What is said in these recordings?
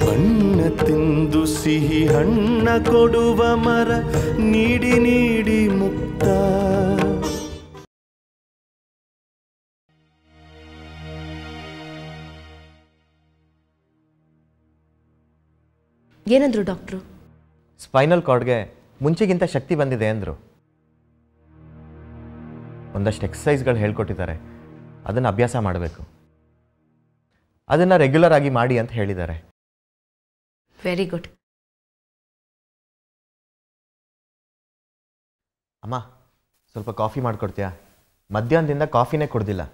ಹಣ್ಣ ತಿಂದು ಸಿಹಿ ಹಣ್ಣ ಕೊಡುವ ಮರ ನೀಡಿ ನೀಡಿ ಮುಕ್ತ ಏನಂದ್ರು ಡಾಕ್ಟ್ರು ಸ್ಪೈನಲ್ ಕಾರ್ಡ್ಗೆ ಮುಂಚೆಗಿಂತ ಶಕ್ತಿ ಬಂದಿದೆ ಅಂದರು ಒಂದಷ್ಟು ಎಕ್ಸಸೈಸ್ಗಳು ಹೇಳ್ಕೊಟ್ಟಿದ್ದಾರೆ ಅದನ್ನು ಅಭ್ಯಾಸ ಮಾಡಬೇಕು ಅದನ್ನು ರೆಗ್ಯುಲರ್ ಆಗಿ ಮಾಡಿ ಅಂತ ಹೇಳಿದ್ದಾರೆ ವೆರಿ ಗುಡ್ ಅಮ್ಮ ಸ್ವಲ್ಪ ಕಾಫಿ ಮಾಡಿಕೊಡ್ತೀಯಾ ಮಧ್ಯಾಹ್ನದಿಂದ ಕಾಫಿನೇ ಕುಡ್ದಿಲ್ಲ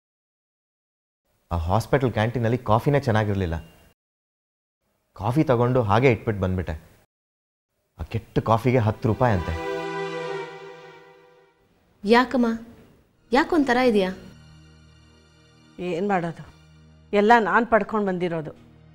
ಆ ಹಾಸ್ಪಿಟಲ್ ಕ್ಯಾಂಟೀನಲ್ಲಿ ಕಾಫಿನೇ ಚೆನ್ನಾಗಿರಲಿಲ್ಲ ಕಾಫಿ ತಗೊಂಡು ಹಾಗೆ ಇಟ್ಬಿಟ್ಟು ಬಂದ್ಬಿಟ್ಟೆ ಆ ಕೆಟ್ಟ ಕಾಫಿಗೆ ಹತ್ತು ರೂಪಾಯಿ ಅಂತೆ ಯಾಕಮ್ಮ ಯಾಕೊಂಥರ ಇದೆಯಾ ಏನು ಮಾಡೋದು ಎಲ್ಲ ನಾನು ಪಡ್ಕೊಂಡು ಬಂದಿರೋದು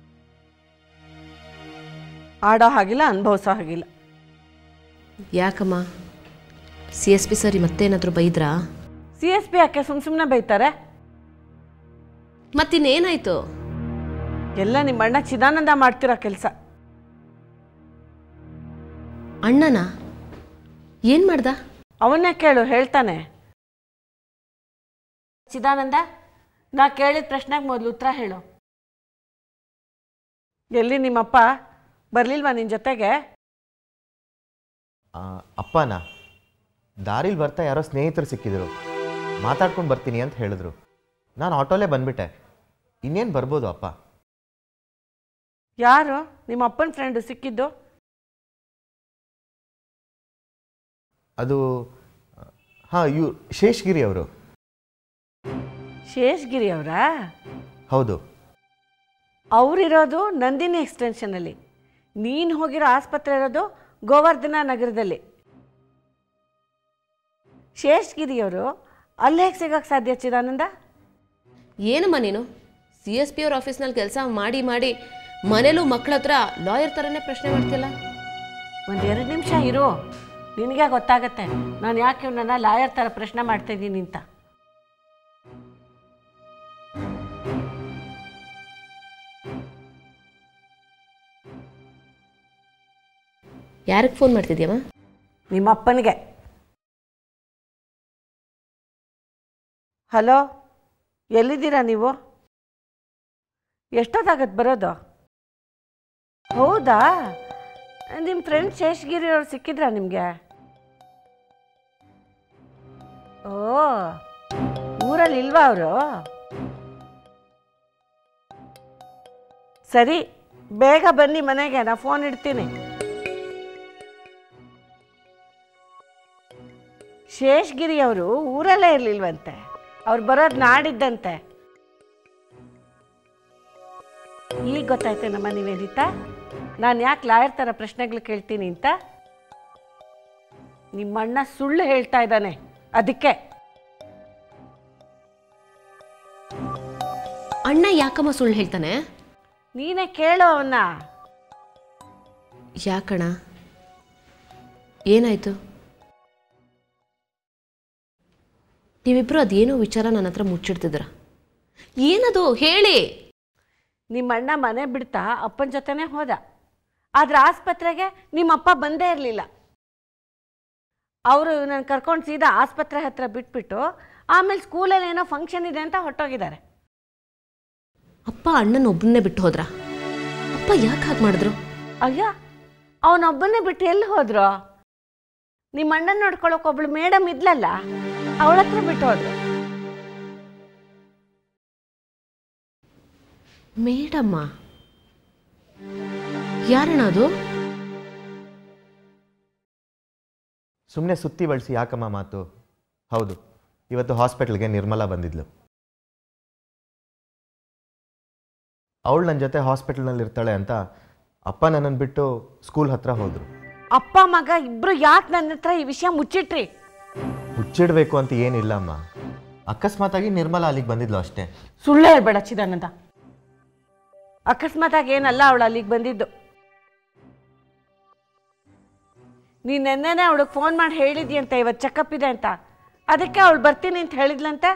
ಆಡೋ ಹಾಗಿಲ್ಲ ಅನುಭವಿಸೋ ಹಾಗಿಲ್ಲ ಯಾಕಮ್ಮ ಸಿ ಎಸ್ ಪಿ ಸರಿ ಮತ್ತೇನಾದರೂ ಬೈದ್ರಾ ಸಿ ಎಸ್ ಪಿ ಯಾಕೆ ಸುಮ್ಮ ಸುಮ್ಮನೆ ಬೈತಾರೆ ಮತ್ತಿನ್ನೇನಾಯ್ತು ಎಲ್ಲ ನಿಮ್ಮ ಅಣ್ಣ ಚಿದಾನಂದ ಮಾಡ್ತಿರೋ ಕೆಲಸ ಅಣ್ಣನ ಏನು ಮಾಡ್ದ ಅವನ್ನೇ ಕೇಳು ಹೇಳ್ತಾನೆ ಚಿದಾನಂದ ನಾ ಕೇಳಿದ ಪ್ರಶ್ನೆಗೆ ಮೊದಲು ಉತ್ತರ ಹೇಳು ಎಲ್ಲಿ ನಿಮ್ಮಪ್ಪ ಬರಲಿಲ್ವಾ ನಿನ್ನ ಜೊತೆಗೆ ಆ, ಅಪ್ಪನ ದಾರಿಲಿ ಬರ್ತಾ ಯಾರೋ ಸ್ನೇಹಿತರು ಸಿಕ್ಕಿದ್ರು ಮಾತಾಡ್ಕೊಂಡು ಬರ್ತೀನಿ ಅಂತ ಹೇಳಿದ್ರು ನಾನು ಆಟೋಲೇ ಬಂದ್ಬಿಟ್ಟೆ ಇನ್ನೇನು ಬರ್ಬೋದು ಅಪ್ಪ ಯಾರು ನಿಮ್ಮ ಅಪ್ಪನ ಫ್ರೆಂಡು ಸಿಕ್ಕಿದ್ದು ಅದು ಹಾಂ ಇವ್ ಶೇಷ್ಗಿರಿ ಅವರು ಶೇಷ್ಗಿರಿ ಅವರಾ ಹೌದು ಅವರಿರೋದು ನಂದಿನಿ ಎಕ್ಸ್ಟೆನ್ಷನಲ್ಲಿ ನೀನು ಹೋಗಿರೋ ಆಸ್ಪತ್ರೆ ಇರೋದು ಗೋವರ್ಧನ ನಗರದಲ್ಲಿ ಶೇಷ್ಗಿರಿಯವರು ಅಲ್ಲಿ ಹೇಗೆ ಸಿಗೋಕ್ಕೆ ಸಾಧ್ಯ ಚಿದಾನಂದ ಏನಮ್ಮ ನೀನು ಸಿ ಎಸ್ ಪಿ ಅವ್ರ ಆಫೀಸ್ನಲ್ಲಿ ಕೆಲಸ ಮಾಡಿ ಮಾಡಿ ಮನೇಲೂ ಮಕ್ಳ ಹತ್ರ ಲಾಯರ್ ಥರನೇ ಪ್ರಶ್ನೆ ಮಾಡ್ತಿಲ್ಲ ಒಂದು ಎರಡು ನಿಮಿಷ ಇರು ನಿನಗೆ ಗೊತ್ತಾಗತ್ತೆ ನಾನು ಯಾಕೆ ಇವನನ್ನ ಲಾಯರ್ ಥರ ಪ್ರಶ್ನೆ ಮಾಡ್ತಾ ಇದ್ದೀನಿ ಅಂತ ಯಾರಿಗೆ ಫೋನ್ ಮಾಡ್ತಿದ್ಯಮ್ಮ ನಿಮ್ಮ ಅಪ್ಪನಿಗೆ ಹಲೋ ಎಲ್ಲಿದ್ದೀರಾ ನೀವು ಎಷ್ಟೊತ್ತಾಗತ್ತೆ ಬರೋದು ಹೌದಾ ನಿಮ್ಮ ಫ್ರೆಂಡ್ ಶೇಷಗಿರಿ ಅವ್ರು ಸಿಕ್ಕಿದ್ರಾ ನಿಮಗೆ ಓ ಊರಲ್ಲಿ ಇಲ್ವಾ ಅವರು ಸರಿ ಬೇಗ ಬನ್ನಿ ಮನೆಗೆ ನಾ ಫೋನ್ ಇಡ್ತೀನಿ ಶೇಷ್ಗಿರಿ ಅವರು ಊರಲ್ಲೇ ಇರಲಿಲ್ವಂತೆ ಅವ್ರು ಬರೋದು ನಾಡಿದ್ದಂತೆ ಈಗ ಗೊತ್ತಾಯ್ತೆ ನಮ್ಮ ನಿವೇದಿತಾ ನಾನು ಯಾಕೆ ಲಾಯರ್ ಥರ ಪ್ರಶ್ನೆಗಳು ಕೇಳ್ತೀನಿ ಅಂತ ನಿಮ್ಮಣ್ಣ ಸುಳ್ಳು ಹೇಳ್ತಾ ಇದ್ದಾನೆ ಅದಕ್ಕೆ ಅಣ್ಣ ಯಾಕಮ್ಮ ಸುಳ್ಳು ಹೇಳ್ತಾನೆ ನೀನೇ ಕೇಳು ಅವನ್ನ ಯಾಕಣ್ಣ ಏನಾಯ್ತು ನೀವಿಬ್ರು ಅದೇನೋ ವಿಚಾರ ನನ್ನ ಹತ್ರ ಮುಚ್ಚಿಡ್ತಿದ್ರ ಏನದು ಹೇಳಿ ನಿಮ್ಮಣ್ಣ ಮನೆ ಬಿಡ್ತಾ ಅಪ್ಪನ ಜೊತೆನೇ ಹೋದ ಆದ್ರೆ ಆಸ್ಪತ್ರೆಗೆ ನಿಮ್ಮಪ್ಪ ಬಂದೇ ಇರಲಿಲ್ಲ ಅವರು ನನ್ನ ಕರ್ಕೊಂಡು ಸೀದಾ ಆಸ್ಪತ್ರೆ ಹತ್ರ ಬಿಟ್ಬಿಟ್ಟು ಆಮೇಲೆ ಸ್ಕೂಲಲ್ಲಿ ಏನೋ ಫಂಕ್ಷನ್ ಇದೆ ಅಂತ ಹೊಟ್ಟೋಗಿದ್ದಾರೆ ಅಪ್ಪ ಅಣ್ಣನ ಒಬ್ಬನ್ನೇ ಬಿಟ್ಟು ಹೋದ್ರ ಅಪ್ಪ ಯಾಕೆ ಹಾಗೆ ಮಾಡಿದ್ರು ಅಯ್ಯ ಅವನೊಬ್ಬನೇ ಬಿಟ್ಟು ಎಲ್ಲಿ ಹೋದ್ರು ನಿಮ್ಮ ಅಣ್ಣನ ನೋಡ್ಕೊಳಕ್ ಒಬ್ಳು ಮೇಡಮ್ ಇದ್ಲಲ್ಲ ಅವಳ ಹತ್ರ ಬಿಟ್ಟು ಹೋದ್ರು ಮೇಡಮ್ಮ ಯಾರಣ್ಣ ಅದು ಸುಮ್ಮನೆ ಸುತ್ತಿ ಬಳಸಿ ಯಾಕಮ್ಮ ಮಾತು ಹೌದು ಇವತ್ತು ಹಾಸ್ಪಿಟ್ಲ್ಗೆ ನಿರ್ಮಲಾ ಬಂದಿದ್ಲು ಅವಳು ನನ್ನ ಜೊತೆ ಹಾಸ್ಪಿಟಲ್ನಲ್ಲಿ ಇರ್ತಾಳೆ ಅಂತ ಅಪ್ಪ ನನ್ನನ್ನು ಬಿಟ್ಟು ಸ್ಕೂಲ್ ಹತ್ರ ಹೋದರು ಅಪ್ಪ ಮಗ ಇಬ್ರು ಯಾಕೆ ನನ್ನ ಹತ್ರ ಈ ವಿಷಯ ಮುಚ್ಚಿಟ್ರಿ ಹುಚ್ಚಿಡ್ಬೇಕು ಅಂತ ಏನಿಲ್ಲ ಅಮ್ಮ ಅಕಸ್ಮಾತಾಗಿ ನಿರ್ಮಲಾ ಅಲ್ಲಿಗೆ ಬಂದಿದ್ಲು ಅಷ್ಟೇ ಸುಳ್ಳು ಹೇಳ್ಬೇಡ ಚಿದಾನಂದ ಅಕಸ್ಮಾತಾಗಿ ಏನಲ್ಲ ಅವಳು ಅಲ್ಲಿಗೆ ಬಂದಿದ್ದು ನೀನು ನೆನ್ನೆನೆ ಅವಳಿಗೆ ಫೋನ್ ಮಾಡಿ ಹೇಳಿದ್ಯಂತೆ ಇವತ್ತು ಚೆಕಪ್ ಇದೆ ಅಂತ ಅದಕ್ಕೆ ಅವಳು ಬರ್ತೀನಿ ಅಂತ ಹೇಳಿದ್ಲಂತೆ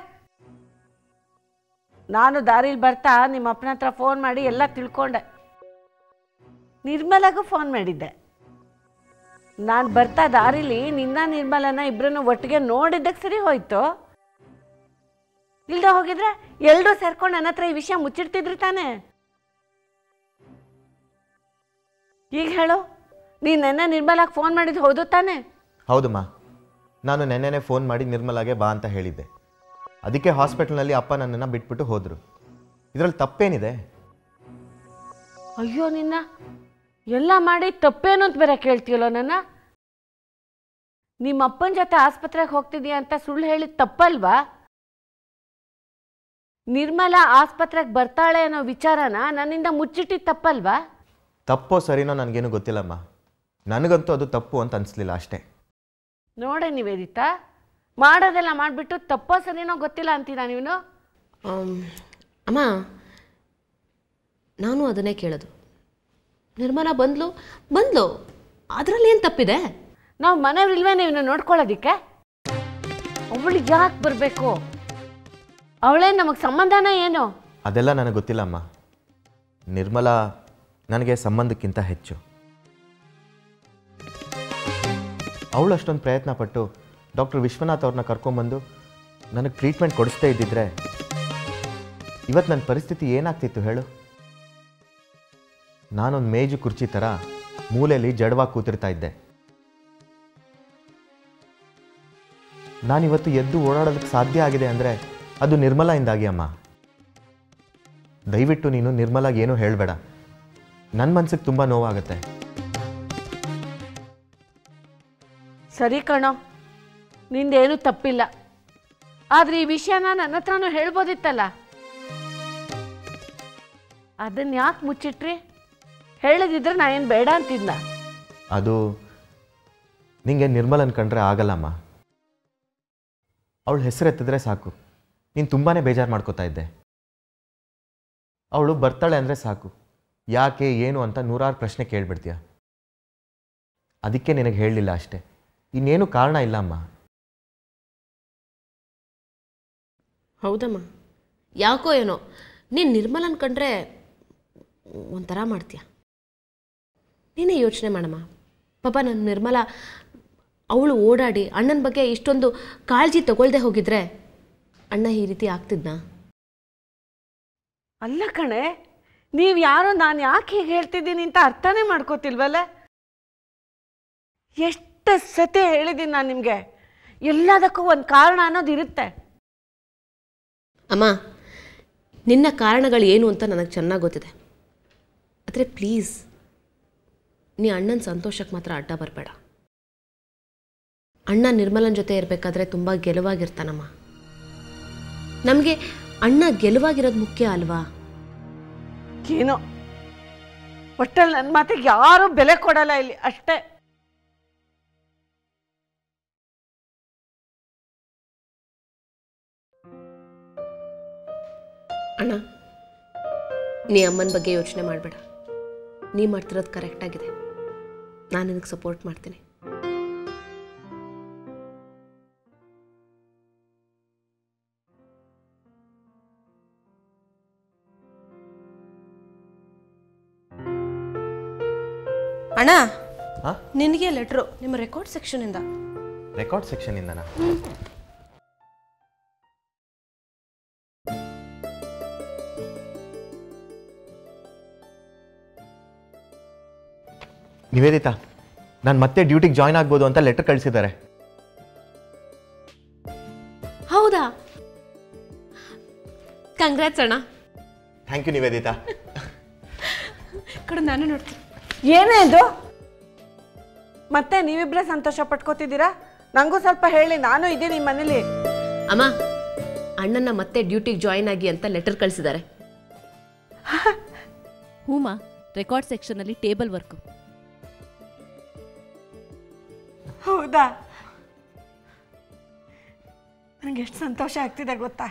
ನಾನು ದಾರಿಲಿ ಬರ್ತಾ ನಿಮ್ಮ ಅಪ್ಪನ ಹತ್ರ ಫೋನ್ ಮಾಡಿ ಎಲ್ಲ ತಿಳ್ಕೊಂಡೆ ನಿರ್ಮಲಾಗೂ ಫೋನ್ ಮಾಡಿದ್ದೆ ನಾನು ಬರ್ತಾ ದಾರಿಲಿ ನಿನ್ನ ನಿರ್ಮಲನ ಇಬ್ಬರನ್ನು ಒಟ್ಟಿಗೆ ನೋಡಿದ್ದಕ್ಕೆ ಸರಿ ಹೋಯ್ತು ಇಲ್ದ ಹೋಗಿದ್ರೆ ಎಲ್ಲರೂ ಸೇರ್ಕೊಂಡು ನನ್ನ ಹತ್ರ ಈ ವಿಷಯ ಮುಚ್ಚಿಡ್ತಿದ್ರು ತಾನೇ ಈಗ ಹೇಳು ನೀನು ನೆನ್ನೆ ನಿರ್ಮಲಾಗೆ ಫೋನ್ ಮಾಡಿದ್ದು ಹೌದು ತಾನೇ ಹೌದಮ್ಮ ನಾನು ನೆನ್ನೆನೇ ಫೋನ್ ಮಾಡಿ ನಿರ್ಮಲಾಗೆ ಬಾ ಅಂತ ಹೇಳಿದ್ದೆ ಅದಕ್ಕೆ ಹಾಸ್ಪಿಟಲ್ನಲ್ಲಿ ಅಪ್ಪ ನನ್ನನ್ನು ಬಿಟ್ಬಿಟ್ಟು ಹೋದರು ಇದರಲ್ಲಿ ತಪ್ಪೇನಿದೆ ಅಯ್ಯೋ ನಿನ್ನ ಎಲ್ಲ ಮಾಡಿ ತಪ್ಪೇನು ಅಂತ ಬೇರೆ ಕೇಳ್ತೀಯಲ್ಲೋ ನನ್ನ ನಿಮ್ಮ ಅಪ್ಪನ ಜೊತೆ ಆಸ್ಪತ್ರೆಗೆ ಹೋಗ್ತಿದ್ಯಾ ಅಂತ ಸುಳ್ಳು ಹೇಳಿದ ತಪ್ಪಲ್ವಾ ನಿರ್ಮಲಾ ಆಸ್ಪತ್ರೆಗೆ ಬರ್ತಾಳೆ ಅನ್ನೋ ವಿಚಾರನ ನನ್ನಿಂದ ಮುಚ್ಚಿಟ್ಟಿದ್ದು ತಪ್ಪಲ್ವಾ ತಪ್ಪೋ ಸರಿನೋ ನನಗೇನು ಗೊತ್ತಿಲ್ಲಮ್ಮ ನನಗಂತೂ ಅದು ತಪ್ಪು ಅಂತ ಅನಿಸ್ಲಿಲ್ಲ ಅಷ್ಟೇ ನೋಡೆ ನಿವೇದಿತಾ ಮಾಡೋದೆಲ್ಲ ಮಾಡಿಬಿಟ್ಟು ತಪ್ಪೋ ಸರಿನೋ ಗೊತ್ತಿಲ್ಲ ಅಂತೀರಾ ನೀನು ಆಮ್, ಅಮ್ಮ ನಾನು ಅದನ್ನೇ ಕೇಳೋದು ನಿರ್ಮಲಾ ಬಂದ್ಲು ಬಂದ್ಲು ಅದರಲ್ಲಿ ಏನು ತಪ್ಪಿದೆ ನಾವು ಮನೆಯವ್ರಿಲ್ವೇ ನೀವು ನೋಡ್ಕೊಳ್ಳೋದಿಕ್ಕೆ ಅವಳು ಯಾಕೆ ಬರಬೇಕು ಅವಳೇ ನಮಗೆ ಸಂಬಂಧನ ಏನು ಅದೆಲ್ಲ ನನಗೆ ಗೊತ್ತಿಲ್ಲಮ್ಮ ನಿರ್ಮಲಾ ನನಗೆ ಸಂಬಂಧಕ್ಕಿಂತ ಹೆಚ್ಚು ಅವಳು ಅಷ್ಟೊಂದು ಪ್ರಯತ್ನ ಪಟ್ಟು ಡಾಕ್ಟರ್ ವಿಶ್ವನಾಥ್ ಅವ್ರನ್ನ ಕರ್ಕೊಂಬಂದು ನನಗೆ ಟ್ರೀಟ್ಮೆಂಟ್ ಕೊಡಿಸ್ದೇ ಇದ್ದಿದ್ರೆ ಇವತ್ತು ನನ್ನ ಪರಿಸ್ಥಿತಿ ಏನಾಗ್ತಿತ್ತು ಹೇಳು ನಾನೊಂದು ಮೇಜು ಕುರ್ಚಿ ಥರ ಮೂಲೆಯಲ್ಲಿ ಜಡವಾಗಿ ಕೂತಿರ್ತಾ ಇದ್ದೆ ನಾನಿವತ್ತು ಎದ್ದು ಓಡಾಡೋದಕ್ಕೆ ಸಾಧ್ಯ ಆಗಿದೆ ಅಂದರೆ ಅದು ನಿರ್ಮಲಾಯಿಂದಾಗಿ ಅಮ್ಮ ದಯವಿಟ್ಟು ನೀನು ನಿರ್ಮಲಾಗಿ ಏನೂ ಹೇಳಬೇಡ ನನ್ನ ಮನ್ಸಿಗೆ ತುಂಬ ನೋವಾಗುತ್ತೆ ಸರಿ ಕಣೋ ನಿಂದೇನು ತಪ್ಪಿಲ್ಲ ಆದ್ರೆ ಈ ವಿಷಯನ ನನ್ನ ಹತ್ರನೂ ಹೇಳ್ಬೋದಿತ್ತಲ್ಲ ಅದನ್ನ ಯಾಕೆ ಮುಚ್ಚಿಟ್ರಿ ಹೇಳಿದಿದ್ರೆ ನಾ ಏನು ಬೇಡ ಅಂತಿದ್ದ ಅದು ನಿಂಗೆ ನಿರ್ಮಲನ್ ಕಂಡ್ರೆ ಆಗಲ್ಲಮ್ಮ ಅವಳ ಹೆಸರೆತ್ತಿದ್ರೆ ಸಾಕು ನೀನು ತುಂಬಾ ಬೇಜಾರು ಮಾಡ್ಕೋತಾ ಇದ್ದೆ ಅವಳು ಬರ್ತಾಳೆ ಅಂದರೆ ಸಾಕು ಯಾಕೆ ಏನು ಅಂತ ನೂರಾರು ಪ್ರಶ್ನೆ ಕೇಳ್ಬಿಡ್ತೀಯ ಅದಕ್ಕೆ ನಿನಗೆ ಹೇಳಲಿಲ್ಲ ಅಷ್ಟೇ ಇನ್ನೇನು ಕಾರಣ ಇಲ್ಲ ಅಮ್ಮ ಹೌದಮ್ಮ ಯಾಕೋ ಏನೋ ನೀನು ನಿರ್ಮಲನ್ ಕಂಡ್ರೆ ಒಂಥರ ಮಾಡ್ತೀಯ ನೀನೇ ಯೋಚನೆ ಮಾಡಮ್ಮ ಪಾಪ ನನ್ನ ನಿರ್ಮಲ ಅವಳು ಓಡಾಡಿ ಅಣ್ಣನ ಬಗ್ಗೆ ಇಷ್ಟೊಂದು ಕಾಳಜಿ ತಗೊಳ್ದೆ ಹೋಗಿದ್ರೆ ಅಣ್ಣ ಈ ರೀತಿ ಆಗ್ತಿದ್ನಾ ಅಲ್ಲ ಕಣೆ ನೀವು ಯಾರೋ ನಾನು ಯಾಕೆ ಹೀಗೆ ಹೇಳ್ತಿದ್ದೀನಿ ಅಂತ ಅರ್ಥನೇ ಮಾಡ್ಕೋತಿಲ್ವಲ್ಲ ಎಷ್ಟು ಸತಿ ಹೇಳಿದ್ದೀನಿ ನಾನು ನಿಮಗೆ ಎಲ್ಲದಕ್ಕೂ ಒಂದು ಕಾರಣ ಅನ್ನೋದು ಇರುತ್ತೆ ಅಮ್ಮ ನಿನ್ನ ಕಾರಣಗಳು ಏನು ಅಂತ ನನಗೆ ಚೆನ್ನಾಗಿ ಗೊತ್ತಿದೆ ಆದರೆ ಪ್ಲೀಸ್ ನೀ ಅಣ್ಣನ ಸಂತೋಷಕ್ಕೆ ಮಾತ್ರ ಅಡ್ಡ ಬರಬೇಡ ಅಣ್ಣ ನಿರ್ಮಲನ ಜೊತೆ ಇರಬೇಕಾದ್ರೆ ತುಂಬ ಗೆಲುವಾಗಿರ್ತಾನಮ್ಮ ನಮಗೆ ಅಣ್ಣ ಗೆಲುವಾಗಿರೋದು ಮುಖ್ಯ ಅಲ್ವಾ ಏನೋ ಒಟ್ಟಲ್ಲಿ ನನ್ನ ಮಾತಿಗೆ ಯಾರೂ ಬೆಲೆ ಕೊಡಲ್ಲ ಇಲ್ಲಿ ಅಷ್ಟೇ ಅಣ್ಣ ನೀ ಅಮ್ಮನ ಬಗ್ಗೆ ಯೋಚನೆ ಮಾಡಬೇಡ ನೀ ಮಾಡ್ತಿರೋದು ಕರೆಕ್ಟಾಗಿದೆ ನಾನು ನಿನಗೆ ಸಪೋರ್ಟ್ ಮಾಡ್ತೀನಿ ಅಣ್ಣ ಹಾಂ ನಿನಗೆ ಲೆಟ್ರು ನಿಮ್ಮ ರೆಕಾರ್ಡ್ ಸೆಕ್ಷನಿಂದ ರೆಕಾರ್ಡ್ ಸೆಕ್ಷನಿಂದನಾ ನಿವೇದಿತಾ ನಾನು ಮತ್ತೆ ಡ್ಯೂಟಿಗೆ ಜಾಯ್ನ್ ಆಗ್ಬೋದು ಅಂತ ಲೆಟರ್ ಕಳಿಸಿದ್ದಾರೆ ಹೌದಾ ಕಂಗ್ರಾಟ್ಸ್ ಅಣ್ಣ ಥ್ಯಾಂಕ್ ಯು ನಿವೇದಿತಾ ಕಡೆ ನಾನು ನೋಡ್ತೀನಿ ಏನೇ ಇದು ಮತ್ತೆ ನೀವಿಬ್ಬರೇ ಸಂತೋಷ ಪಟ್ಕೋತಿದ್ದೀರಾ ನನಗೂ ಸ್ವಲ್ಪ ಹೇಳಿ ನಾನು ಇದ್ದೀನಿ ಈ ಮನೇಲಿ ಅಮ್ಮ ಅಣ್ಣನ ಮತ್ತೆ ಡ್ಯೂಟಿಗೆ ಜಾಯಿನ್ ಆಗಿ ಅಂತ ಲೆಟರ್ ಕಳಿಸಿದ್ದಾರೆ ಹೂಮಾ ರೆಕಾರ್ಡ್ ಸೆಕ್ಷನಲ್ಲಿ ಟೇಬಲ್ ವರ್ಕು ಹೌದಾ ನನಗೆ ಎಷ್ಟು ಸಂತೋಷ ಆಗ್ತಿದೆ ಗೊತ್ತಾ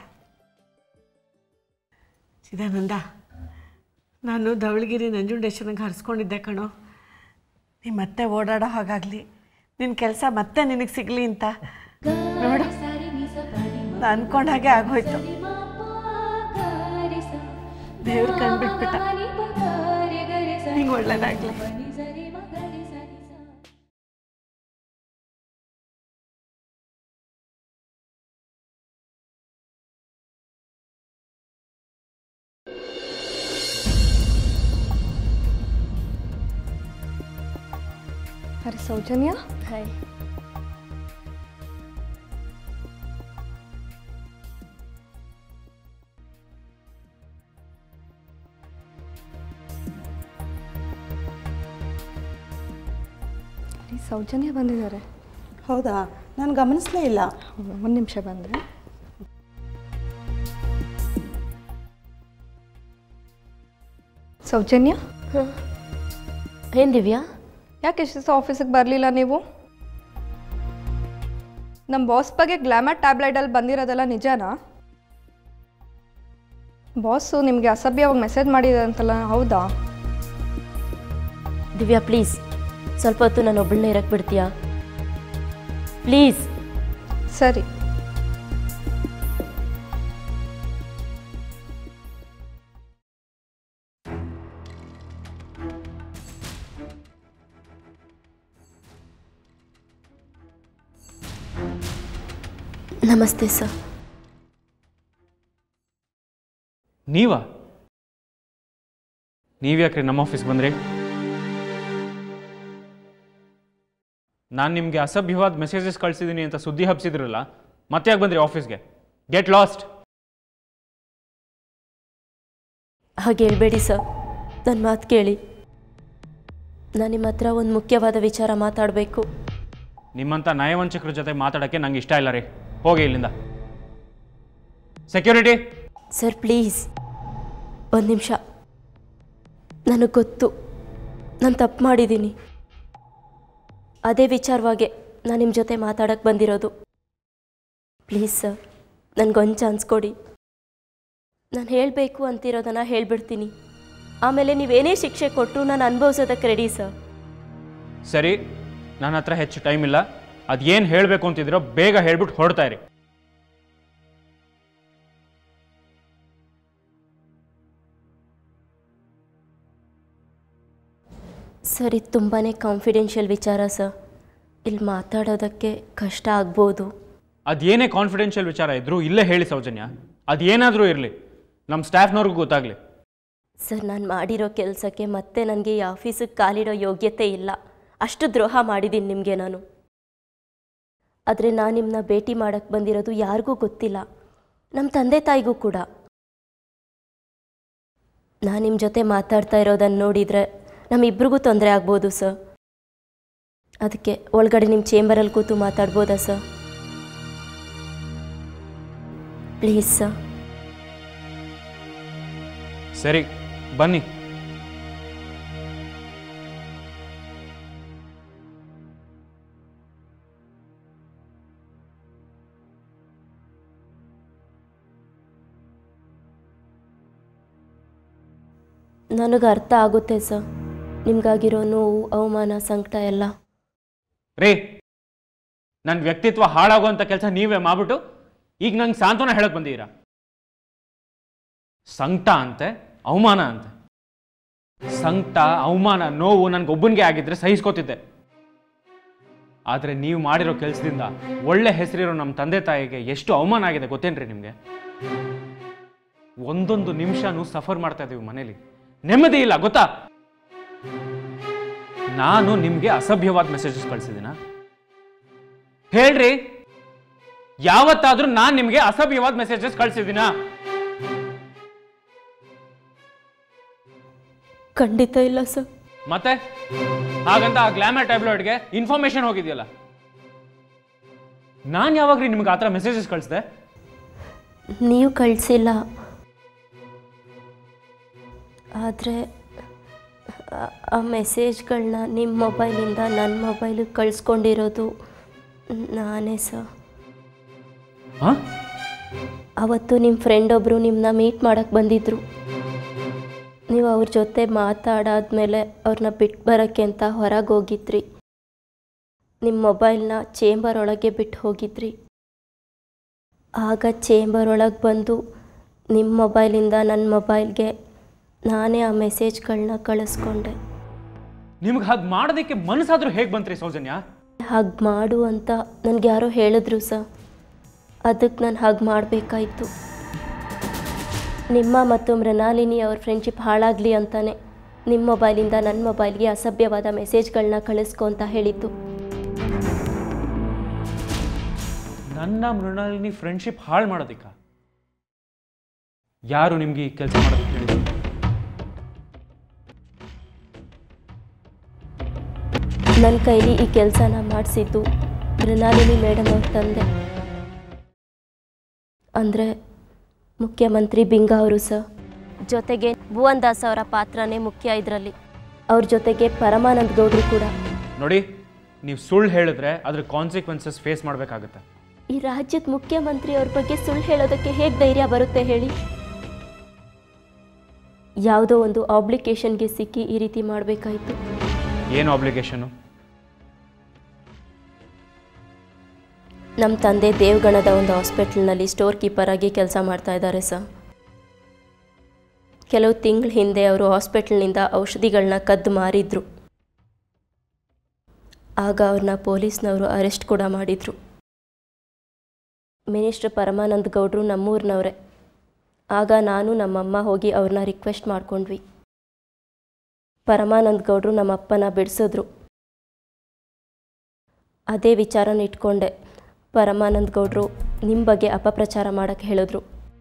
ಚಿದಾನಂದ ನಾನು ಧವಳಗಿರಿ ನಂಜುಂಡೇಶ್ವರಂಗೆ ಹರಿಸ್ಕೊಂಡಿದ್ದೆ ಕಣೋ ನೀ ಮತ್ತೆ ಓಡಾಡೋ ಹಾಗಾಗಲಿ ನಿನ್ನ ಕೆಲಸ ಮತ್ತೆ ನಿನಗೆ ಸಿಗಲಿ ಅಂತ ನೋಡು ನಾನು ಅನ್ಕೊಂಡ ಹಾಗೆ ಆಗೋಯ್ತು ದೇವ್ರು ಕಂಡ್ಬಿಟ್ಬಿಟ್ಟ ನಿಂಗೆ ಒಳ್ಳೇದಾಗಲಿ ಅರೆ ಸೌಜನ್ಯ ಹಾಯ್ ಅರೆ ಸೌಜನ್ಯ ಬಂದಿದ್ದಾರೆ ಹೌದಾ ನಾನು ಗಮನಿಸಲೇ ಇಲ್ಲ ಒಂದು ನಿಮಿಷ ಬಂದರೆ ಸೌಜನ್ಯ ಏನು ದಿವ್ಯಾ ಯಾಕೆ ಇಷ್ಟು ದಿವಸ ಆಫೀಸಿಗೆ ಬರಲಿಲ್ಲ ನೀವು ನಮ್ಮ ಬಾಸ್ ಬಗ್ಗೆ ಗ್ಲಾಮರ್ ಟ್ಯಾಬ್ಲೆಟಲ್ಲಿ ಬಂದಿರೋದೆಲ್ಲ ನಿಜನಾ ಬಾಸು ನಿಮಗೆ ಅಸಭ್ಯವಾಗಿ ಮೆಸೇಜ್ ಮಾಡಿದ್ದಾರೆ ಅಂತಲ್ಲ ಹೌದಾ ದಿವ್ಯಾ ಪ್ಲೀಸ್ ಸ್ವಲ್ಪ ಹೊತ್ತು ನಾನು ಒಬ್ಬಳನ್ನೇ ಇರಕ್ಕೆ ಬಿಡ್ತೀಯಾ ಪ್ಲೀಸ್ ಸರಿ ನಮಸ್ತೆ ಸರ್ ನೀವಾ ನೀವ್ಯಾಕ್ರಿ ನಮ್ಮ ಆಫೀಸ್ಗೆ ಬಂದ್ರಿ ನಾನು ನಿಮಗೆ ಅಸಭ್ಯವಾದ ಮೆಸೇಜಸ್ ಕಳಿಸಿದ್ದೀನಿ ಅಂತ ಸುದ್ದಿ ಹಬ್ಸಿದ್ರಲ್ಲ ಮತ್ತೆ ಯಾಕೆ ಬಂದ್ರಿ ಆಫೀಸ್ಗೆ ಗೆಟ್ ಲಾಸ್ಟ್ ಹಾಗೆ ಹೇಳ್ಬೇಡಿ ಸರ್ ನನ್ನ ಮಾತು ಕೇಳಿ ನಾನು ನಿಮ್ಮ ಹತ್ರ ಒಂದು ಮುಖ್ಯವಾದ ವಿಚಾರ ಮಾತಾಡಬೇಕು ನಿಮ್ಮಂಥ ನಯವಂಚಕರ ಜೊತೆ ಮಾತಾಡೋಕ್ಕೆ ನಂಗೆ ಇಷ್ಟ ಇಲ್ಲ ರೀ ಹೋಗಿ ಇಲ್ಲಿಂದ ಸೆಕ್ಯೂರಿಟಿ ಸರ್ ಪ್ಲೀಸ್ ಒಂದು ನಿಮಿಷ ನನಗೆ ಗೊತ್ತು ನಾನು ತಪ್ಪು ಮಾಡಿದ್ದೀನಿ ಅದೇ ವಿಚಾರವಾಗೆ ನಾನು ನಿಮ್ಮ ಜೊತೆ ಮಾತಾಡೋಕ್ಕೆ ಬಂದಿರೋದು ಪ್ಲೀಸ್ ಸರ್ ನನಗೊಂದು ಚಾನ್ಸ್ ಕೊಡಿ ನಾನು ಹೇಳಬೇಕು ಅಂತಿರೋದನ್ನು ಹೇಳ್ಬಿಡ್ತೀನಿ ಆಮೇಲೆ ನೀವೇನೇ ಶಿಕ್ಷೆ ಕೊಟ್ಟರು ನಾನು ಅನುಭವಿಸೋದಕ್ಕೆ ರೆಡಿ ಸರ್ ಸರಿ ನನ್ನ ಹತ್ರ ಹೆಚ್ಚು ಟೈಮ್ ಇಲ್ಲ ಅದೇನು ಹೇಳಬೇಕು ಅಂತಿದ್ದೀರೋ ಬೇಗ ಹೇಳ್ಬಿಟ್ಟು ಹೊರಡ್ತಾ ಇರಿ ಸರ್ ಇದು ತುಂಬಾ ಕಾನ್ಫಿಡೆನ್ಷಿಯಲ್ ವಿಚಾರ ಸರ್ ಇಲ್ಲಿ ಮಾತಾಡೋದಕ್ಕೆ ಕಷ್ಟ ಆಗ್ಬೋದು ಅದೇನೇ ಕಾನ್ಫಿಡೆನ್ಷಿಯಲ್ ವಿಚಾರ ಇದ್ರೂ ಇಲ್ಲೇ ಹೇಳಿ ಸೌಜನ್ಯ ಅದೇನಾದರೂ ಇರಲಿ ನಮ್ಮ ಸ್ಟಾಫ್ನವ್ರಿಗೂ ಗೊತ್ತಾಗಲಿ ಸರ್ ನಾನು ಮಾಡಿರೋ ಕೆಲಸಕ್ಕೆ ಮತ್ತೆ ನನಗೆ ಈ ಆಫೀಸಿಗೆ ಕಾಲಿಡೋ ಯೋಗ್ಯತೆ ಇಲ್ಲ ಅಷ್ಟು ದ್ರೋಹ ಮಾಡಿದ್ದೀನಿ ನಿಮಗೆ ನಾನು ಆದರೆ ನಾನು ನಿಮ್ಮನ್ನ ಭೇಟಿ ಮಾಡೋಕ್ಕೆ ಬಂದಿರೋದು ಯಾರಿಗೂ ಗೊತ್ತಿಲ್ಲ ನಮ್ಮ ತಂದೆ ತಾಯಿಗೂ ಕೂಡ ನಾನು ನಿಮ್ಮ ಜೊತೆ ಮಾತಾಡ್ತಾ ಇರೋದನ್ನು ನೋಡಿದರೆ ನಮ್ಮಿಬ್ರಿಗೂ ತೊಂದರೆ ಆಗ್ಬೋದು ಸರ್ ಅದಕ್ಕೆ ಒಳಗಡೆ ನಿಮ್ಮ ಚೇಂಬರಲ್ಲಿ ಕೂತು ಮಾತಾಡ್ಬೋದಾ ಸರ್ ಪ್ಲೀಸ್ ಸರ್ ಸರಿ ಬನ್ನಿ ನನಗೆ ಅರ್ಥ ಆಗುತ್ತೆ ಸರ್ ನಿಮ್ಗಾಗಿರೋ ನೋವು ಅವಮಾನ ಸಂಕಟ ಎಲ್ಲ ರೇ ನನ್ನ ವ್ಯಕ್ತಿತ್ವ ಹಾಳಾಗುವಂಥ ಕೆಲಸ ನೀವೇ ಮಾಡ್ಬಿಟ್ಟು ಈಗ ನಂಗೆ ಸಾಂತ್ವನ ಹೇಳಕ್ ಬಂದಿದ್ದೀರಾ ಸಂಕಟ ಅಂತೆ ಅವಮಾನ ಅಂತೆ ಸಂಕಟ ಅವಮಾನ ನೋವು ನನಗೊಬ್ಬನಿಗೆ ಆಗಿದ್ರೆ ಸಹಿಸ್ಕೋತಿದ್ದೆ ಆದರೆ ನೀವು ಮಾಡಿರೋ ಕೆಲಸದಿಂದ ಒಳ್ಳೆ ಹೆಸರಿರೋ ನಮ್ಮ ತಂದೆ ತಾಯಿಗೆ ಎಷ್ಟು ಅವಮಾನ ಆಗಿದೆ ಗೊತ್ತೇನ್ರಿ ನಿಮಗೆ ಒಂದೊಂದು ನಿಮಿಷನೂ ಸಫರ್ ಮಾಡ್ತಾ ಇದ್ದೀವಿ ಮನೇಲಿ ನೆಮ್ಮದಿ ಇಲ್ಲ ಗೊತ್ತಾ ನಾನು ನಿಮಗೆ ಅಸಭ್ಯವಾದ ಮೆಸೇಜಸ್ ಕಳಿಸಿದ್ದೀನ ಹೇಳ್ರಿ ಯಾವತ್ತಾದ್ರೂ ನಾನು ನಿಮಗೆ ಅಸಭ್ಯವಾದ ಮೆಸೇಜಸ್ ಕಳಿಸಿದ್ದೀನಾ ಖಂಡಿತ ಇಲ್ಲ ಸರ್ ಮತ್ತೆ ಹಾಗಂತ ಆ ಗ್ಲಾಮರ್ ಟ್ಯಾಬ್ಲೆಟ್ಗೆ ಇನ್ಫಾರ್ಮೇಶನ್ ಹೋಗಿದೆಯಲ್ಲ ನಾನು ಯಾವಾಗ್ರಿ ನಿಮ್ಗೆ ಆ ಥರ ಮೆಸೇಜಸ್ ಕಳಿಸ್ದೆ ನೀವು ಕಳಿಸಿಲ್ಲ ಆದರೆ ಆ ಮೆಸೇಜ್ಗಳನ್ನ ನಿಮ್ಮ ಮೊಬೈಲಿಂದ ನನ್ನ ಮೊಬೈಲಿಗೆ ಕಳಿಸ್ಕೊಂಡಿರೋದು ನಾನೇ ಸರ್ ಹಾಂ ಅವತ್ತು ನಿಮ್ಮ ಫ್ರೆಂಡ್ ಒಬ್ಬರು ನಿಮ್ಮನ್ನ ಮೀಟ್ ಮಾಡೋಕ್ಕೆ ಬಂದಿದ್ದರು ನೀವು ಅವ್ರ ಜೊತೆ ಮಾತಾಡಾದ್ಮೇಲೆ ಅವ್ರನ್ನ ಬಿಟ್ಟು ಬರೋಕ್ಕೆ ಅಂತ ಹೊರಗೆ ಹೋಗಿದ್ರಿ ನಿಮ್ಮ ಮೊಬೈಲ್ನ ಚೇಂಬರ್ ಒಳಗೆ ಬಿಟ್ಟು ಹೋಗಿದ್ರಿ ಆಗ ಚೇಂಬರ್ ಒಳಗೆ ಬಂದು ನಿಮ್ಮ ಮೊಬೈಲಿಂದ ನನ್ನ ಮೊಬೈಲ್ಗೆ ನಾನೇ ಆ ಮೆಸೇಜ್ಗಳನ್ನ ಕಳಿಸ್ಕೊಂಡೆ ನಿಮ್ಗೆ ಹಾಗೆ ಮಾಡೋದಕ್ಕೆ ಮನಸ್ಸಾದ್ರೂ ಹೇಗೆ ಬಂತ್ರಿ ಸೌಜನ್ಯ ಹಾಗೆ ಮಾಡು ಅಂತ ನನಗೆ ಯಾರೋ ಹೇಳಿದ್ರು ಸರ್ ಅದಕ್ಕೆ ನಾನು ಹಾಗೆ ಮಾಡಬೇಕಾಯ್ತು ನಿಮ್ಮ ಮತ್ತು ಮೃಣಾಲಿನಿ ಅವ್ರ ಫ್ರೆಂಡ್ಶಿಪ್ ಹಾಳಾಗಲಿ ಅಂತಾನೆ ನಿಮ್ಮ ಮೊಬೈಲಿಂದ ನನ್ನ ಮೊಬೈಲ್ಗೆ ಅಸಭ್ಯವಾದ ಮೆಸೇಜ್ಗಳನ್ನ ಕಳಿಸ್ಕೊ ಅಂತ ಹೇಳಿದ್ದು ನನ್ನ ಮೃಣಾಲಿನಿ ಫ್ರೆಂಡ್ಶಿಪ್ ಹಾಳು ಮಾಡೋದಿಕ್ಕ ಯಾರು ನಿಮ್ಗೆ ಈ ಕೆಲಸ ಮಾಡೋದಕ್ಕೆ ಹೇಳಿದ್ರು ನನ್ನ ಕೈಲಿ ಈ ಕೆಲಸನ ಮಾಡಿಸಿದ್ದು ಮೃಣಾಲಿನಿ ಮೇಡಮ್ ಅವ್ರ ತಂದೆ ಅಂದರೆ ಮುಖ್ಯಮಂತ್ರಿ ಬಿಂಗ ಅವರು ಸರ್ ಜೊತೆಗೆ ಭುವನ್ ದಾಸ್ ಅವರ ಪಾತ್ರನೇ ಮುಖ್ಯ ಇದರಲ್ಲಿ ಅವ್ರ ಜೊತೆಗೆ ಪರಮಾನಂದ್ ಗೌಡ್ರು ಕೂಡ ನೋಡಿ ನೀವು ಸುಳ್ಳು ಹೇಳಿದ್ರೆ ಅದ್ರ ಕಾನ್ಸಿಕ್ವೆನ್ಸಸ್ ಫೇಸ್ ಮಾಡಬೇಕಾಗುತ್ತೆ ಈ ರಾಜ್ಯದ ಮುಖ್ಯಮಂತ್ರಿ ಅವ್ರ ಬಗ್ಗೆ ಸುಳ್ಳು ಹೇಳೋದಕ್ಕೆ ಹೇಗೆ ಧೈರ್ಯ ಬರುತ್ತೆ ಹೇಳಿ ಯಾವುದೋ ಒಂದು ಆಬ್ಲಿಕೇಶನ್ಗೆ ಸಿಕ್ಕಿ ಈ ರೀತಿ ಮಾಡಬೇಕಾಯ್ತು ಏನು ಆಬ್ಲಿಗೇಷನು ನಮ್ಮ ತಂದೆ ದೇವಗಣದ ಒಂದು ಹಾಸ್ಪಿಟ್ಲ್ನಲ್ಲಿ ಸ್ಟೋರ್ ಕೀಪರ್ ಆಗಿ ಕೆಲಸ ಮಾಡ್ತಾ ಇದ್ದಾರೆ ಸರ್ ಕೆಲವು ತಿಂಗಳ ಹಿಂದೆ ಅವರು ಹಾಸ್ಪಿಟ್ಲ್ನಿಂದ ಔಷಧಿಗಳನ್ನ ಕದ್ದು ಮಾರಿದ್ರು ಆಗ ಅವ್ರನ್ನ ಪೊಲೀಸ್ನವರು ಅರೆಸ್ಟ್ ಕೂಡ ಮಾಡಿದರು ಮಿನಿಸ್ಟರ್ ಪರಮಾನಂದ್ ಗೌಡ್ರು ನಮ್ಮೂರಿನವರೇ ಆಗ ನಾನು ನಮ್ಮಮ್ಮ ಹೋಗಿ ಅವ್ರನ್ನ ರಿಕ್ವೆಸ್ಟ್ ಮಾಡ್ಕೊಂಡ್ವಿ ಪರಮಾನಂದ್ ಗೌಡ್ರು ನಮ್ಮ ಅಪ್ಪನ ಬಿಡಿಸಿದ್ರು ಅದೇ ವಿಚಾರನ ಇಟ್ಕೊಂಡೆ ಪರಮಾನಂದ್ ಗೌಡ್ರು ನಿಮ್ಮ ಬಗ್ಗೆ ಅಪಪ್ರಚಾರ ಮಾಡೋಕ್ಕೆ ಹೇಳಿದ್ರು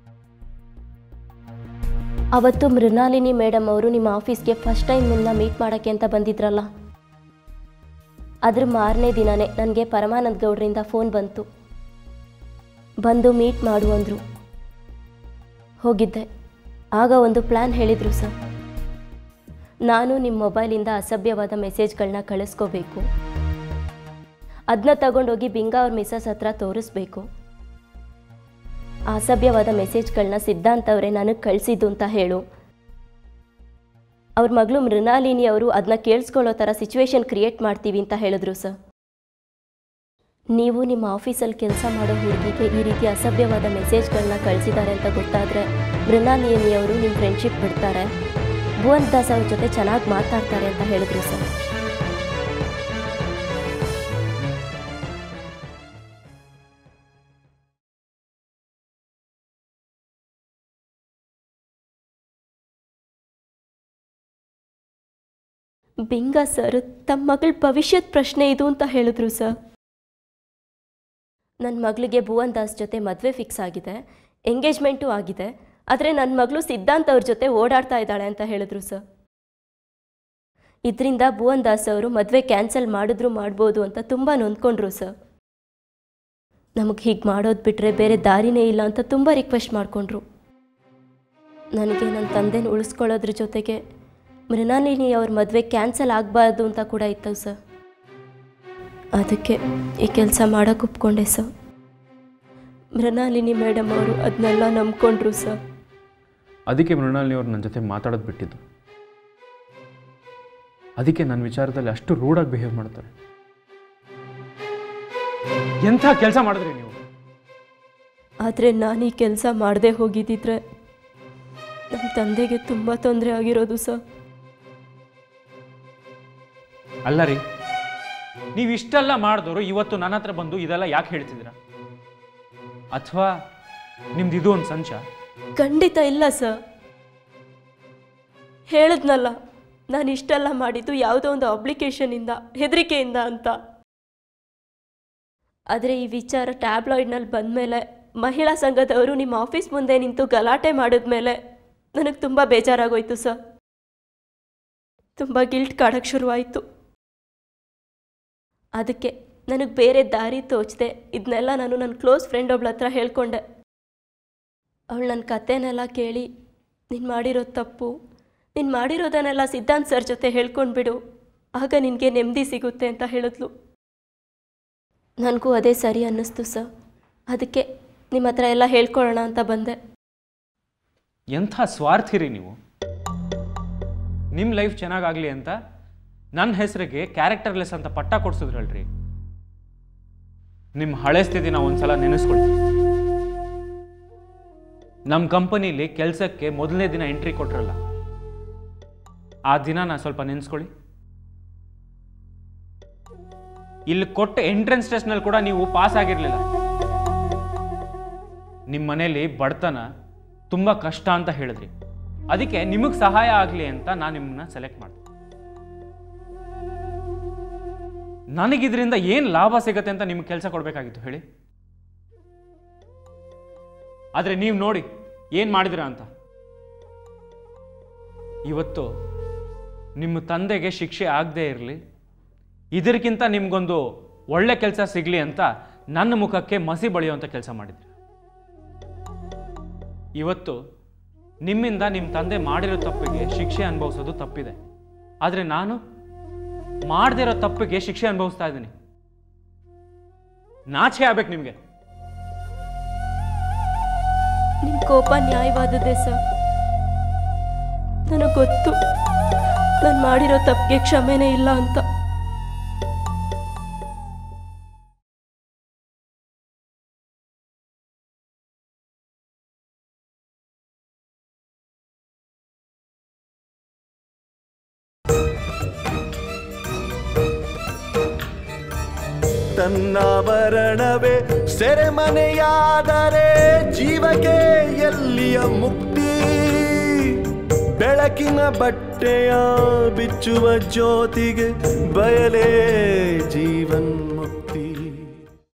ಅವತ್ತು ಮೃಣಾಲಿನಿ ಮೇಡಮ್ ಅವರು ನಿಮ್ಮ ಆಫೀಸ್ಗೆ ಫಸ್ಟ್ ಟೈಮ್ ನಿಮ್ಮನ್ನ ಮೀಟ್ ಮಾಡೋಕ್ಕೆ ಅಂತ ಬಂದಿದ್ರಲ್ಲ ಅದ್ರ ಮಾರನೇ ದಿನವೇ ನನಗೆ ಪರಮಾನಂದ್ ಗೌಡ್ರಿಂದ ಫೋನ್ ಬಂತು ಬಂದು ಮೀಟ್ ಮಾಡು ಅಂದರು ಹೋಗಿದ್ದೆ ಆಗ ಒಂದು ಪ್ಲ್ಯಾನ್ ಹೇಳಿದರು ಸರ್ ನಾನು ನಿಮ್ಮ ಮೊಬೈಲಿಂದ ಅಸಭ್ಯವಾದ ಮೆಸೇಜ್ಗಳನ್ನ ಕಳಿಸ್ಕೋಬೇಕು ಅದನ್ನ ತಗೊಂಡೋಗಿ ಬಿಂಗ ಅವ್ರ ಮಿಸಸ್ ಹತ್ರ ತೋರಿಸ್ಬೇಕು ಆ ಅಸಭ್ಯವಾದ ಮೆಸೇಜ್ಗಳನ್ನ ಸಿದ್ಧಾಂತ ಅವರೇ ನನಗೆ ಕಳಿಸಿದ್ದು ಅಂತ ಹೇಳು ಅವ್ರ ಮಗಳು ಮೃಣಾಲಿನಿ ಅವರು ಅದನ್ನ ಕೇಳಿಸ್ಕೊಳ್ಳೋ ಥರ ಸಿಚುವೇಶನ್ ಕ್ರಿಯೇಟ್ ಮಾಡ್ತೀವಿ ಅಂತ ಹೇಳಿದ್ರು ಸರ್ ನೀವು ನಿಮ್ಮ ಆಫೀಸಲ್ಲಿ ಕೆಲಸ ಮಾಡೋ ಹುಡುಗಿಗೆ ಈ ರೀತಿ ಅಸಭ್ಯವಾದ ಮೆಸೇಜ್ಗಳನ್ನ ಕಳಿಸಿದ್ದಾರೆ ಅಂತ ಗೊತ್ತಾದರೆ ಮೃಣಾಲಿನಿ ಅವರು ನಿಮ್ಮ ಫ್ರೆಂಡ್ಶಿಪ್ ಬಿಡ್ತಾರೆ ಭುವನ್ ದಾಸ್ ಅವ್ರ ಜೊತೆ ಚೆನ್ನಾಗಿ ಮಾತಾಡ್ತಾರೆ ಅಂತ ಹೇಳಿದ್ರು ಸರ್ ಬಿಂಗ ಸರ್ ತಮ್ಮ ಮಗಳ ಭವಿಷ್ಯದ ಪ್ರಶ್ನೆ ಇದು ಅಂತ ಹೇಳಿದ್ರು ಸರ್ ನನ್ನ ಮಗಳಿಗೆ ಭುವನ್ ದಾಸ್ ಜೊತೆ ಮದುವೆ ಫಿಕ್ಸ್ ಆಗಿದೆ ಎಂಗೇಜ್ಮೆಂಟು ಆಗಿದೆ ಆದರೆ ನನ್ನ ಮಗಳು ಸಿದ್ಧಾಂತ್ ಅವ್ರ ಜೊತೆ ಓಡಾಡ್ತಾ ಇದ್ದಾಳೆ ಅಂತ ಹೇಳಿದ್ರು ಸರ್ ಇದರಿಂದ ಭುವನ್ ದಾಸ್ ಅವರು ಮದುವೆ ಕ್ಯಾನ್ಸಲ್ ಮಾಡಿದ್ರು ಮಾಡ್ಬೋದು ಅಂತ ತುಂಬ ನೊಂದ್ಕೊಂಡ್ರು ಸರ್ ನಮಗೆ ಹೀಗೆ ಮಾಡೋದು ಬಿಟ್ಟರೆ ಬೇರೆ ದಾರಿನೇ ಇಲ್ಲ ಅಂತ ತುಂಬ ರಿಕ್ವೆಸ್ಟ್ ಮಾಡಿಕೊಂಡ್ರು ನನಗೆ ನನ್ನ ತಂದೆನ ಉಳಿಸ್ಕೊಳ್ಳೋದ್ರ ಜೊತೆಗೆ ಮೃಣಾಲಿನಿ ಅವ್ರ ಮದುವೆ ಕ್ಯಾನ್ಸಲ್ ಆಗಬಾರ್ದು ಅಂತ ಕೂಡ ಇತ್ತು ಸರ್ ಅದಕ್ಕೆ ಈ ಕೆಲಸ ಮಾಡೋಕೆ ಒಪ್ಕೊಂಡೆ ಸರ್ ಮೃಣಾಲಿನಿ ಮೇಡಮ್ ಅವರು ಅದನ್ನೆಲ್ಲ ನಂಬ್ಕೊಂಡ್ರು ಸರ್ ಅದಕ್ಕೆ ಮೃಣಾಲಿನಿ ಅವ್ರು ನನ್ನ ಜೊತೆ ಮಾತಾಡೋದು ಬಿಟ್ಟಿದ್ದು ಅದಕ್ಕೆ ನನ್ನ ವಿಚಾರದಲ್ಲಿ ಅಷ್ಟು ರೂಢಾಗಿ ಬಿಹೇವ್ ಮಾಡ್ತಾರೆ ಎಂಥ ಕೆಲಸ ಮಾಡಿದ್ರಿ ನೀವು ಆದರೆ ನಾನು ಈ ಕೆಲಸ ಮಾಡದೆ ಹೋಗಿದ್ದಿದ್ರೆ ನಮ್ಮ ತಂದೆಗೆ ತುಂಬ ತೊಂದರೆ ಆಗಿರೋದು ಸರ್ ಅಲ್ಲ ರೀ ನೀವು ಇಷ್ಟೆಲ್ಲ ಮಾಡಿದವರು ಇವತ್ತು ನನ್ನ ಹತ್ರ ಬಂದು ಇದೆಲ್ಲ ಯಾಕೆ ಹೇಳ್ತಿದ್ದೀರಾ ಅಥವಾ ನಿಮ್ದು ಇದು ಒಂದು ಸಂಚ ಖಂಡಿತ ಇಲ್ಲ ಸರ್ ಹೇಳಿದ್ನಲ್ಲ ನಾನು ಇಷ್ಟೆಲ್ಲ ಮಾಡಿದ್ದು ಯಾವುದೋ ಒಂದು ಅಪ್ಲಿಕೇಶನಿಂದ ಹೆದರಿಕೆಯಿಂದ ಅಂತ ಆದರೆ ಈ ವಿಚಾರ ಟ್ಯಾಬ್ಲಾಯ್ಡ್ನಲ್ಲಿ ಬಂದಮೇಲೆ ಮಹಿಳಾ ಸಂಘದವರು ನಿಮ್ಮ ಆಫೀಸ್ ಮುಂದೆ ನಿಂತು ಗಲಾಟೆ ಮಾಡಿದ್ಮೇಲೆ ನನಗೆ ತುಂಬ ಬೇಜಾರಾಗೋಯ್ತು ಸರ್ ತುಂಬ ಗಿಲ್ಟ್ ಕಾಡೋಕ್ಕೆ ಶುರುವಾಯಿತು ಅದಕ್ಕೆ ನನಗೆ ಬೇರೆ ದಾರಿ ತೋಚದೆ ಇದನ್ನೆಲ್ಲ ನಾನು ನನ್ನ ಕ್ಲೋಸ್ ಫ್ರೆಂಡ್ ಒಬ್ಳ ಹತ್ರ ಹೇಳ್ಕೊಂಡೆ ಅವಳು ನನ್ನ ಕತೆನೆಲ್ಲ ಕೇಳಿ ನೀನು ಮಾಡಿರೋ ತಪ್ಪು ನೀನು ಮಾಡಿರೋದನ್ನೆಲ್ಲ ಸಿದ್ಧಾಂತ್ ಸರ್ ಜೊತೆ ಹೇಳ್ಕೊಂಡ್ಬಿಡು ಆಗ ನಿನಗೆ ನೆಮ್ಮದಿ ಸಿಗುತ್ತೆ ಅಂತ ಹೇಳಿದ್ಲು ನನಗೂ ಅದೇ ಸರಿ ಅನ್ನಿಸ್ತು ಸರ್ ಅದಕ್ಕೆ ನಿಮ್ಮ ಹತ್ರ ಎಲ್ಲ ಹೇಳ್ಕೊಳ್ಳೋಣ ಅಂತ ಬಂದೆ ಎಂಥ ಸ್ವಾರ್ಥಿ ರೀ ನೀವು ನಿಮ್ಮ ಲೈಫ್ ಚೆನ್ನಾಗಾಗಲಿ ಅಂತ ನನ್ನ ಹೆಸರಿಗೆ ಕ್ಯಾರೆಕ್ಟರ್ಲೆಸ್ ಅಂತ ಪಟ್ಟ ಕೊಡ್ಸಿದ್ರಲ್ರಿ ನಿಮ್ಮ ಹಳೆ ಸ್ಥಿತಿನ ಒಂದ್ಸಲ ನೆನೆಸ್ಕೊಳ್ತೀವಿ ನಮ್ಮ ಕಂಪನಿಲಿ ಕೆಲಸಕ್ಕೆ ಮೊದಲನೇ ದಿನ ಎಂಟ್ರಿ ಕೊಟ್ರಲ್ಲ ಆ ದಿನ ನಾ ಸ್ವಲ್ಪ ನೆನೆಸ್ಕೊಳ್ಳಿ ಇಲ್ಲಿ ಕೊಟ್ಟ ಎಂಟ್ರೆನ್ಸ್ ಟೆಸ್ಟ್ನಲ್ಲಿ ಕೂಡ ನೀವು ಪಾಸ್ ಆಗಿರಲಿಲ್ಲ ನಿಮ್ಮ ಮನೇಲಿ ಬಡತನ ತುಂಬ ಕಷ್ಟ ಅಂತ ಹೇಳಿದ್ರಿ ಅದಕ್ಕೆ ನಿಮಗೆ ಸಹಾಯ ಆಗಲಿ ಅಂತ ನಾನು ನಿಮ್ಮನ್ನ ಸೆಲೆಕ್ಟ್ ಮಾಡಿದೆ ನನಗಿದ್ರಿಂದ ಏನು ಲಾಭ ಸಿಗತ್ತೆ ಅಂತ ನಿಮ್ಗೆ ಕೆಲಸ ಕೊಡಬೇಕಾಗಿತ್ತು ಹೇಳಿ ಆದರೆ ನೀವು ನೋಡಿ ಏನು ಮಾಡಿದಿರ ಅಂತ ಇವತ್ತು ನಿಮ್ಮ ತಂದೆಗೆ ಶಿಕ್ಷೆ ಆಗದೇ ಇರಲಿ ಇದಕ್ಕಿಂತ ನಿಮಗೊಂದು ಒಳ್ಳೆ ಕೆಲಸ ಸಿಗಲಿ ಅಂತ ನನ್ನ ಮುಖಕ್ಕೆ ಮಸಿ ಬಳಿಯುವಂಥ ಕೆಲಸ ಮಾಡಿದ್ರಿ ಇವತ್ತು ನಿಮ್ಮಿಂದ ನಿಮ್ಮ ತಂದೆ ಮಾಡಿರೋ ತಪ್ಪಿಗೆ ಶಿಕ್ಷೆ ಅನುಭವಿಸೋದು ತಪ್ಪಿದೆ ಆದರೆ ನಾನು ಮಾಡದೇ ಇರೋ ತಪ್ಪಿಗೆ ಶಿಕ್ಷೆ ಅನುಭವಿಸ್ತಾ ಇದ್ದೀನಿ ನಾಚೆ ಆಗ್ಬೇಕು ನಿಮಗೆ ನಿಮ್ಮ ಕೋಪ ನ್ಯಾಯವಾದದ್ದೇ ಸರ್ ನನಗೆ ಗೊತ್ತು ನಾನು ಮಾಡಿರೋ ತಪ್ಪಿಗೆ ಕ್ಷಮೆನೇ ಇಲ್ಲ ಅಂತ ತನ್ನಾವರಣವೇ ಸೆರೆಮನೆಯಾದರೆ ಜೀವಕ್ಕೆ ಎಲ್ಲಿಯ ಮುಕ್ತಿ ಬೆಳಕಿನ ಬಟ್ಟೆಯ ಬಿಚ್ಚುವ ಜ್ಯೋತಿಗೆ ಬಯಲೇ ಜೀವನ್